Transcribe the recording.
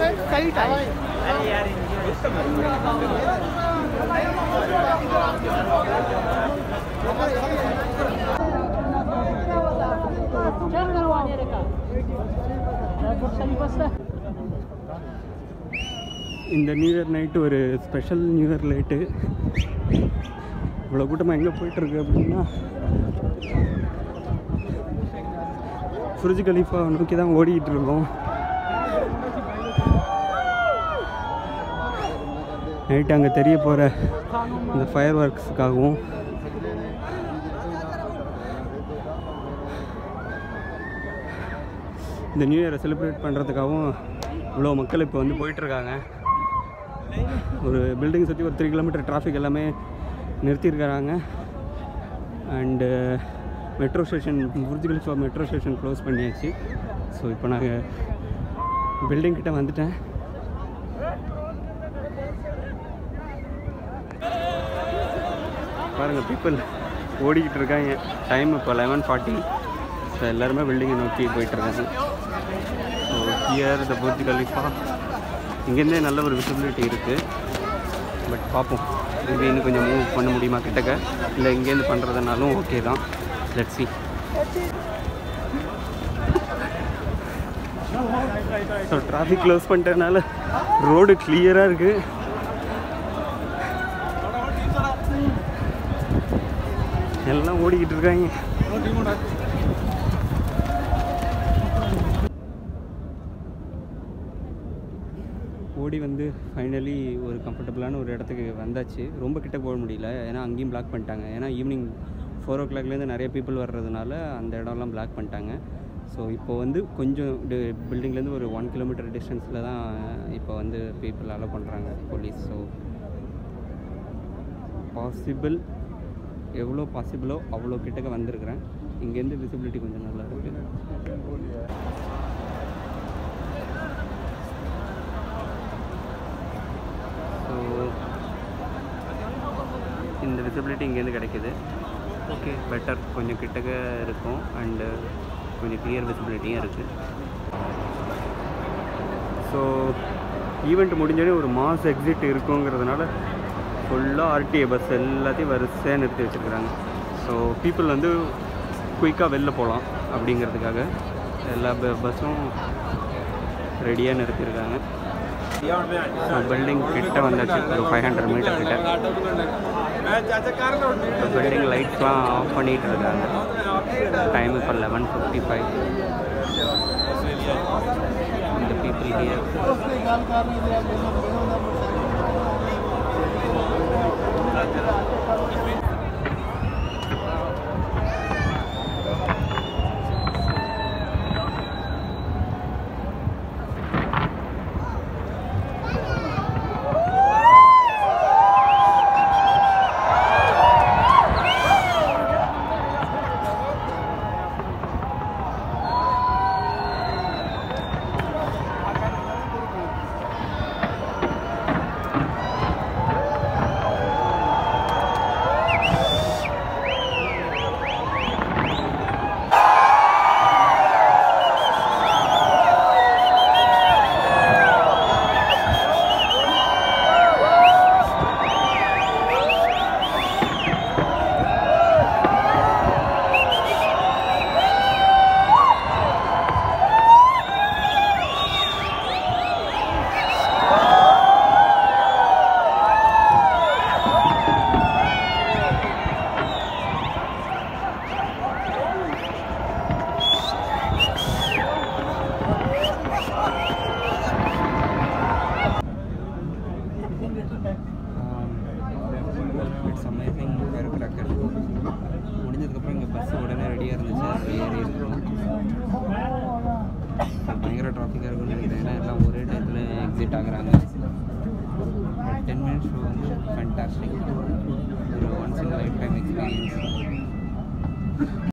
सही टाइम இந்த new year night ஒரு ஸ்பெஷல் நியூ இயர் லைட்டு இவ்வளோ கூட்டமாக எங்கே போயிட்டுருக்கு அப்படின்னா சுருஜி கலீஃபா நோக்கி தான் ஓடிக்கிட்டு இருக்கோம் நைட்டு அங்கே தெரிய போகிற இந்த ஃபயர் ஒர்க்ஸுக்காகவும் இந்த நியூ இயரை செலிப்ரேட் பண்ணுறதுக்காகவும் இவ்வளோ மக்கள் இப்போ வந்து போயிட்டுருக்காங்க ஒரு பில்டிங் சுற்றி ஒரு த்ரீ கிலோமீட்டர் டிராஃபிக் எல்லாமே நிறுத்தியிருக்கிறாங்க and metro station Burj Khalifa metro station close பண்ணியாச்சு ஸோ இப்போ நாங்கள் பில்டிங் கிட்ட வந்துட்டேன் பாருங்கள் பீப்புள் ஓடிக்கிட்டு இருக்காங்க டைம் இப்போ லெவன் ஃபார்ட்டி ஸோ எல்லாருமே பில்டிங்கை நோக்கி போயிட்டுருக்காங்க so here the Burj Khalifa இங்கேருந்தே நல்ல ஒரு விசிபிலிட்டி இருக்குது பட் பார்ப்போம் இது இன்னும் கொஞ்சம் மூவ் பண்ண முடியுமா கிட்டக்க இல்லை இங்கேருந்து பண்ணுறதுனாலும் ஓகே தான் let see so traffic close பண்ணிட்டதுனால ரோடு கிளியராக இருக்குது எல்லாம் ஓடிக்கிட்டு இருக்காங்க ஓடி வந்து ஃபைனலி ஒரு கம்ஃபர்டபுளான ஒரு இடத்துக்கு வந்தாச்சு ரொம்ப கிட்ட போக முடியல ஏன்னா அங்கேயும் பிளாக் பண்ணிட்டாங்க ஏன்னா ஈவினிங் ஃபோர் ஓ கிளாக்லேருந்து நிறைய பீப்புள் வர்றதுனால அந்த இடம்லாம் பிளாக் பண்ணிட்டாங்க ஸோ இப்போ வந்து கொஞ்சம் பில்டிங்லேருந்து ஒரு ஒன் கிலோமீட்டர் டிஸ்டன்ஸில் தான் இப்போ வந்து பீப்புள் அலோவ் பண்ணுறாங்க போலீஸ் ஸோ பாசிபிள் எவ்வளோ பாசிபிளோ அவ்வளோ கிட்டக்க வந்திருக்கிறேன் இங்கேருந்து விசிபிலிட்டி கொஞ்சம் நல்லா இருக்குது ஸோ இந்த விசிபிலிட்டி இங்கேருந்து கிடைக்குது ஓகே பெட்டர் கொஞ்சம் கிட்டக்க இருக்கும் அண்டு கொஞ்சம் கிளியர் விசிபிலிட்டியும் இருக்குது ஸோ ஈவெண்ட் முடிஞ்சோடனே ஒரு மாஸ் எக்ஸிட் இருக்குங்கிறதுனால ஃபுல்லாக ஆர்டிஏ பஸ் எல்லாத்தையும் வரிசையாக நிறுத்தி வச்சுருக்குறாங்க ஸோ பீப்புள் வந்து குயிக்காக வெளில போகலாம் அப்படிங்கிறதுக்காக எல்லா பஸ்ஸும் ரெடியாக நிறுத்தியிருக்காங்க பில்டிங் கிட்ட வந்தாச்சு ஒரு ஃபைவ் ஹண்ட்ரட் மீட்டர் கிட்ட பில்டிங் லைட்ஸ்லாம் ஆஃப் பண்ணிகிட்டு இருக்காங்க டைம் இப்போ லெவன் ஃபிஃப்டி ஃபைவ் இந்த people here it's amazing fire cracker முடிஞ்சதுக்கப்புறம் இங்கே பஸ் உடனே ரெடியாக இருந்துச்சு அதில் ஏறி இருக்கிறோம் பயங்கர டிராஃபிக்காக இருக்கும்னு நினைக்கிறேன் ஏன்னா எல்லாம் ஒரே டயத்தில் எக்ஸிட் ஆகுறாங்க டென் மினிட்ஸ் ஷோ வந்து ஃபேண்டாஸ்டிக் ஒரு once in life time experience